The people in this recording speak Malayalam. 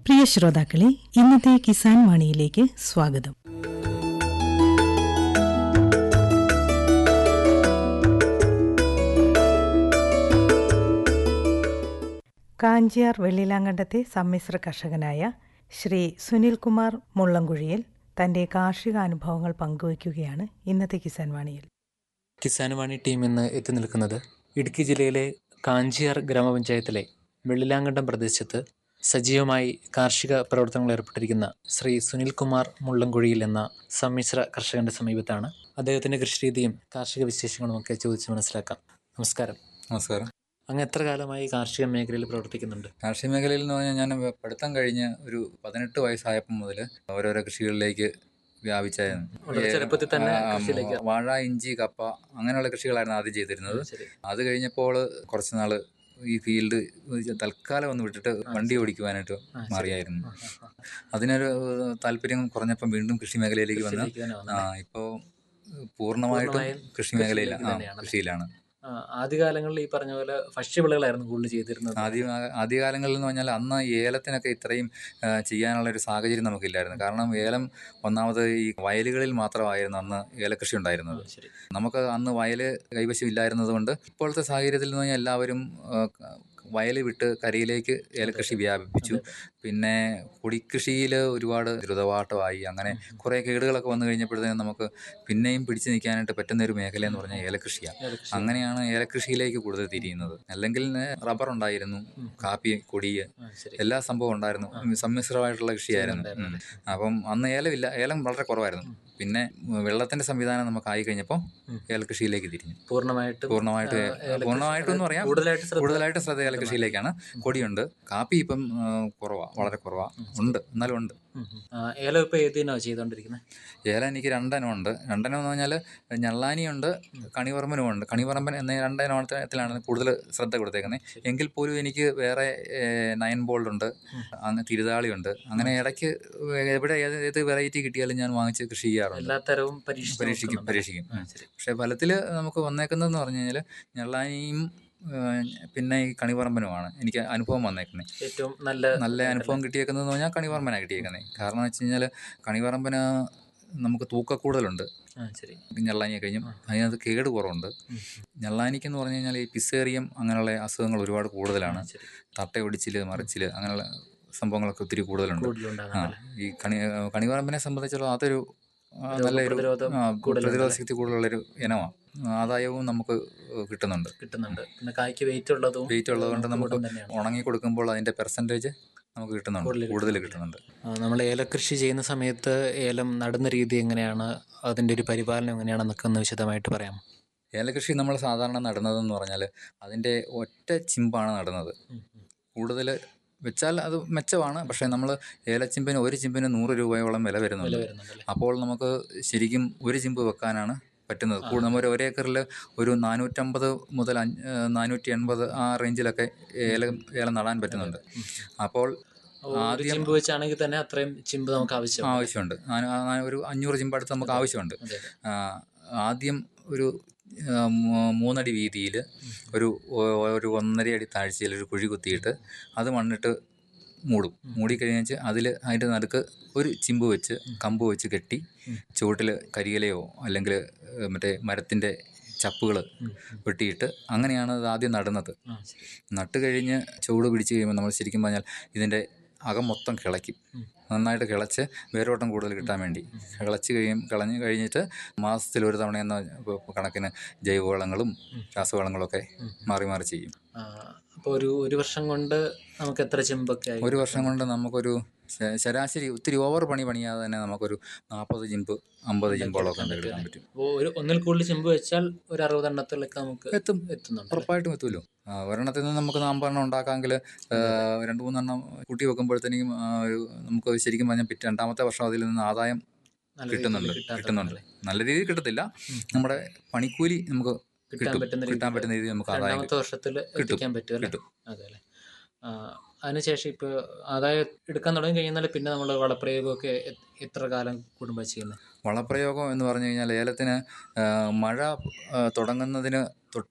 പ്രിയ ശ്രോതാക്കളെ ഇന്നത്തെ കിസാൻ വാണിയിലേക്ക് സ്വാഗതം കാഞ്ചിയാർ വെള്ളിലാങ്കണ്ടത്തെ സമ്മിശ്ര കർഷകനായ ശ്രീ സുനിൽകുമാർ മുള്ളംകുഴിയിൽ തന്റെ കാർഷിക അനുഭവങ്ങൾ പങ്കുവയ്ക്കുകയാണ് ഇന്നത്തെ കിസാൻ വാണിയിൽ കിസാൻ വാണി ടീം ഇന്ന് എത്തി നിൽക്കുന്നത് ഇടുക്കി ജില്ലയിലെ കാഞ്ചിയാർ ഗ്രാമപഞ്ചായത്തിലെ വെള്ളിലാങ്കണ്ടം പ്രദേശത്ത് സജീവമായി കാർഷിക പ്രവർത്തനങ്ങൾ ഏർപ്പെട്ടിരിക്കുന്ന ശ്രീ സുനിൽകുമാർ മുള്ളംകുഴിയിൽ എന്ന സമ്മിശ്ര കർഷകന്റെ സമീപത്താണ് അദ്ദേഹത്തിന്റെ കൃഷിരീതിയും കാർഷിക വിശേഷങ്ങളും ഒക്കെ ചോദിച്ച് മനസ്സിലാക്കാം നമസ്കാരം നമസ്കാരം അങ്ങ് എത്ര കാലമായി കാർഷിക മേഖലയിൽ പ്രവർത്തിക്കുന്നുണ്ട് കാർഷിക മേഖലയിൽ എന്ന് പറഞ്ഞാൽ ഞാൻ പഠിത്തം കഴിഞ്ഞ് ഒരു പതിനെട്ട് വയസ്സായപ്പം മുതൽ ഓരോരോ കൃഷികളിലേക്ക് വ്യാപിച്ചായിരുന്നു വളരെ ചെറുപ്പത്തിൽ തന്നെ ആ, കൃഷിയിലേക്ക് വാഴ ഇഞ്ചി കപ്പ അങ്ങനെയുള്ള കൃഷികളായിരുന്നു ആദ്യം ചെയ്തിരുന്നത് ശരി അത് കഴിഞ്ഞപ്പോൾ കുറച്ച് നാൾ ഈ ഫീൽഡ് തൽക്കാലം ഒന്ന് വിട്ടിട്ട് വണ്ടി ഓടിക്കുവാനായിട്ട് ആ, ശരി. മാറിയായിരുന്നു ആ, ആ, ആ. അതിനൊരു താല്പര്യം കുറഞ്ഞപ്പം വീണ്ടും കൃഷി മേഖലയിലേക്ക് വന്ന് കൃഷിയിലേക്ക് തന്നെ ആ വന്നത്. ഇപ്പോൾ പൂർണ്ണമായിട്ടും പൂർണ്ണമായും കൃഷി മേഖലയിലാണ് കൃഷിയിലേക്ക് ആ തന്നെയാണല്ലേ? കൃഷിയിലാണ് ആ, ആദ്യകാലങ്ങളിൽ ഈ പറഞ്ഞ പോലെ ഭക്ഷ്യവിളകളായിരുന്നു കൂടുതൽ ചെയ്തിരുന്നത് ആദ്യ ആദ്യകാലങ്ങളിൽ എന്ന് പറഞ്ഞാൽ അന്ന് ഏലത്തിനൊക്കെ ഇത്രയും ആ, ചെയ്യാനുള്ള ഒരു സാഹചര്യം നമുക്കില്ലായിരുന്നു കാരണം ഏലം ഒന്നാമത് ഈ വയലുകളിൽ മാത്രമായിരുന്നു അന്ന് ഏലകൃഷി ഉണ്ടായിരുന്നത് ആ, ശരി നമുക്ക് അന്ന് വയൽ കൈവശം ഇല്ലായിരുന്നത് കൊണ്ട് ഇപ്പോഴത്തെ സാഹചര്യത്തിൽ എന്ന് പറഞ്ഞാൽ എല്ലാവരും വയൽ വിട്ട് കരയിലേക്ക് ഏലകൃഷി വ്യാപിപ്പിച്ചു അതെ, പിന്നെ കുടിക്കൃഷിയിൽ ഒരുപാട് ദ്രുതവാട്ടമായി അങ്ങനെ കുറേ കേടുകളൊക്കെ വന്നു കഴിഞ്ഞപ്പോഴത്തേനും നമുക്ക് പിന്നെയും പിടിച്ചു നിൽക്കാനായിട്ട് പറ്റുന്ന ഒരു മേഖല എന്ന് പറഞ്ഞാൽ ഏലകൃഷിയാണ് ഏലകൃഷി. അങ്ങനെയാണ് ഏലകൃഷിയിലേക്ക് കൂടുതൽ തിരിയുന്നത് അല്ലെങ്കിൽ റബ്ബർ ഉണ്ടായിരുന്നു ഉം. കാപ്പി കൊടിയ് ആ, ശരി എല്ലാ സംഭവം ഉണ്ടായിരുന്നു ഉം, സമ്മിശ്രമായിട്ടുള്ള കൃഷിയായിരുന്നു ഉണ്ടായിരുന്നു, ഉം. അപ്പം അന്ന് ഏലമില്ല ഏലം വളരെ കുറവായിരുന്നു പിന്നെ ഉം, വെള്ളത്തിന്റെ സംവിധാനം നമുക്ക് ആയി കഴിഞ്ഞപ്പോൾ ഉം. ഏലകൃഷിയിലേക്ക് തിരിഞ്ഞു പൂർണ്ണമായിട്ടും പൂർണ്ണമായിട്ട് ആ, ഏലകൃഷി- പൂർണ്ണമായിട്ടും എന്ന് പറയാം കൂടുതലായിട്ട് ശ്രദ്ധ കൂടുതലായിട്ട് ശ്രദ്ധ ഏലകൃഷിയിലേക്കാണ് കൊടിയുണ്ട് കാപ്പി ഇപ്പം കുറവാ വളരെ കുറവാ ഉണ്ട് എന്നാലും ഉണ്ട് ഉം, ഉം. ആ, ഏലം ഇപ്പൊ ഏതിനോ ചെയ്തോണ്ടിരിക്കുന്നത് ഏലം എനിക്ക് രണ്ടെണ്ണം ഉണ്ട് രണ്ടെണ്ണം എന്ന് പറഞ്ഞാൽ ഞള്ളാനിയുണ്ട് കണിപറമ്പനുമുണ്ട് കണിപറമ്പൻ എന്ന രണ്ടെണ്ണത്തിലാണ് കൂടുതൽ ശ്രദ്ധ കൊടുത്തേക്കുന്നത് എങ്കിൽ പോലും എനിക്ക് വേറെ നയൻ ബോൾഡ് ഉണ്ട് അങ്ങനെ തിരുതാളിയുണ്ട് അങ്ങനെ ഇടയ്ക്ക് എവിടെ ഏത് ഏത് വെറൈറ്റി കിട്ടിയാലും ഞാൻ വാങ്ങിച്ച് കൃഷി ചെയ്യാറുണ്ട് എല്ലാ തരവും പരീക്ഷിച്ച് പരീക്ഷിക്കും നോക്കുന്നുണ്ട്. പരീക്ഷിക്കും ആ, ശരി പക്ഷേ ഫലത്തിൽ നമുക്ക് വന്നേക്കുന്നതെന്ന് പറഞ്ഞു കഴിഞ്ഞാൽ ഞള്ളാനിയും ഏഹ്, പിന്നെ ഈ കണിപറമ്പനുമാണ് എനിക്ക് അനുഭവം വന്നേക്കുന്നത് ഏറ്റവും നല്ല നല്ല അനുഭവം കിട്ടിയേക്കുന്നതെന്ന് പറഞ്ഞാൽ കണിപറമ്പനാണ് കിട്ടിയേക്കുന്നത് കാരണം വെച്ച് കഴിഞ്ഞാൽ കണിപറമ്പന് നമുക്ക് തൂക്കക്കൂടുതലുണ്ട് ആ, ശരി ഞള്ളാനിയെ കഴിഞ്ഞും അതിനകത്ത് കേട് കുറവുണ്ട് ഉം. ഞള്ളാനിക്ക് എന്ന് പറഞ്ഞു കഴിഞ്ഞാൽ ഈ പിസേറിയം അങ്ങനെയുള്ള അസുഖങ്ങൾ ഒരുപാട് കൂടുതലാണ് ശരി തട്ടയൊടിച്ചില് മറിച്ചില് അങ്ങനെയുള്ള സംഭവങ്ങളൊക്കെ ഒത്തിരി കൂടുതലുണ്ട് ആ കൂടുതലുണ്ടാകും ഈ കണി കണിപറമ്പിനെ സംബന്ധിച്ചുള്ള അതൊരു ആ, നല്ലൊരു പ്രതിരോധം ആ, കൂടുതലുണ്ട് പ്രതിരോധ ശക്തി കൂടുതലുള്ളൊരു ഇനമാണ് ആദായവും നമുക്ക് കിട്ടുന്നുണ്ട് കിട്ടുന്നുണ്ട് പിന്നെ കായ്ക്ക് വെയിറ്റ് ഉള്ളതും വെയിറ്റ് ഉള്ളതുകൊണ്ട് നമുക്ക് കൂടുതൽ തന്നെയാണ് ഉണങ്ങി കൊടുക്കുമ്പോൾ അതിന്റെ പെർസെൻറ്റേജ് നമുക്ക് കിട്ടുന്നുണ്ട് കൂടുതൽ കൂടുതൽ കിട്ടുന്നുണ്ട്. കിട്ടുന്നുണ്ട് നമ്മൾ ഏലകൃഷി ചെയ്യുന്ന സമയത്ത് ഏലം നടുന്ന രീതി എങ്ങനെയാണ് അതിന്റെ ഒരു പരിപാലനം എങ്ങനെയാണെന്നൊക്കെ ഒന്ന് വിശദമായിട്ട് പറയാം ഏലകൃഷി നമ്മൾ സാധാരണ നടുന്നതെന്ന് പറഞ്ഞാൽ അതിൻ്റെ ഒറ്റ ചിമ്പാണ് നടുന്നത് കൂടുതൽ വെച്ചാൽ അത് മെച്ചമാണ് പക്ഷേ നമ്മൾ ഏലച്ചിമ്പിന് ഒരു ചിമ്പിന് നൂറ് രൂപയോളം വില വില വരുന്നുണ്ട് വരുന്നുണ്ടല്ലേ അപ്പോൾ നമുക്ക് ശരിക്കും ഒരു ചിമ്പ് വെക്കാനാണ് പറ്റുന്നത് കൂടുതൽ നമ്മൾ ഒരു ഏക്കറിൽ ഒരു നാനൂറ്റമ്പത് മുതൽ അഞ്ച് നാനൂറ്റി എൺപത് ആ റേഞ്ചിലൊക്കെ ഏലം ഏലം നടാൻ പറ്റുന്നുണ്ട് അപ്പോൾ ഒരു ആദ്യം ചിമ്പ് വെച്ചാണെങ്കിൽ തന്നെ അത്രയും ചിമ്പ് നമുക്ക് ആവശ്യം ആവശ്യമുണ്ട് ആ- ആ- ഒരു അഞ്ഞൂറ് ചിമ്പ് അടുത്ത് നമുക്ക് ആവശ്യമുണ്ട് അതെ ആ, ആദ്യം ഒരു ആ, മൂ- മൂന്നടി വീതിയിൽ ഒരു ഒ- ഒരു ഒന്നര അടി താഴ്ചയിൽ ഒരു കുഴി കുത്തിയിട്ട് അത് മണ്ണിട്ട് മൂടും മൂടിക്കഴിഞ്ഞാൽ അതിൽ അതിൻ്റെ നടുക്ക് ഒരു ചിമ്പ് വെച്ച് കമ്പ് വെച്ച് കെട്ടി ചുവട്ടിൽ കരിയിലയോ അല്ലെങ്കിൽ മറ്റേ മരത്തിൻ്റെ ചപ്പുകൾ വെട്ടിയിട്ട് അങ്ങനെയാണ് അത് ആദ്യം നടുന്നത് ആ ശരി നട്ട് കഴിഞ്ഞ് ചൂട് പിടിച്ച് കഴിയുമ്പോൾ നമ്മൾ ശരിക്കും പറഞ്ഞാൽ ഇതിൻ്റെ അകം മൊത്തം കിളയ്ക്കും നന്നായിട്ട് കിളച്ച് വേരോട്ടം കൂടുതൽ കിട്ടാൻ വേണ്ടി കിളച്ച് കഴിയും കളഞ്ഞ് കഴിഞ്ഞിട്ട് മാസത്തിൽ ഒരു തവണ എന്ന കണക്കിന് ജൈവവളങ്ങളും രാസവളങ്ങളൊക്കെ മാറി മാറി ചെയ്യും അപ്പോൾ ഒരു ഒരു വർഷം കൊണ്ട് നമുക്ക് എത്ര ചിമ്പൊക്കെ ആയി ഒരു വർഷം കൊണ്ട് നമുക്കൊരു ശ- ശരാശരി ഒത്തിരി ഓവർ പണി പണിയാതെ തന്നെ നമുക്കൊരു നാൽപ്പത് ജിമ്പ് അമ്പത് ജിമ്പോളമൊക്കെ എടുക്കാൻ പറ്റും അപ്പോൾ ഒരു ഒന്നിൽ കൂടുതൽ ചിമ്പ് വെച്ചാൽ ഒരു അറുപതെണ്ണത്തിലൊക്കെ നമുക്ക് എത്തും എത്തുന്നുണ്ട് ഉറപ്പായിട്ടും എത്തുമല്ലോ ആ, ഒരെണ്ണത്തിൽ നിന്ന് നമുക്ക് നാമ്പെണ്ണം ഉണ്ടാക്കാമെങ്കിൽ രണ്ട് മൂന്നെണ്ണം കൂട്ടി വെക്കുമ്പോഴത്തേനും ആ, ഒരു നമുക്ക് ശരിക്കും പറഞ്ഞാൽ പിറ്റേ രണ്ടാമത്തെ വർഷം അതിൽ നിന്ന് ആദായം നല്ല കിട്ടുന്നുണ്ട് രീതിയിൽ കിട്ടാൻ കിട്ടുന്നുണ്ട് പറ്റുന്നുണ്ട്. നല്ല രീതിയിൽ കിട്ടത്തില്ല നമ്മുടെ പണിക്കൂലി നമുക്ക് കിട്ടാൻ കിട്ടും പറ്റുന്ന കിട്ടാൻ രീതിയിൽ പറ്റുന്ന രീതിയിൽ നമുക്ക് ആദായം രണ്ടാമത്തെ വർഷത്തിൽ എത്തിക്കാൻ പറ്റും അല്ലേ കിട്ടും അതെ അല്ലേ ആ, അതിനുശേഷം ഇപ്പോൾ ആദായം എടുക്കാൻ തുടങ്ങി കഴിഞ്ഞാൽ പിന്നെ നമ്മൾ വളപ്രയോഗമൊക്കെ എ- എത്ര കാലം കൂടുമ്പോൾ ചെയ്യുന്നത് വളപ്രയോഗം എന്ന് പറഞ്ഞു കഴിഞ്ഞാൽ ഏലത്തിന് ആ, മഴ ആ, തുടങ്ങുന്നതിന് തൊട്ട്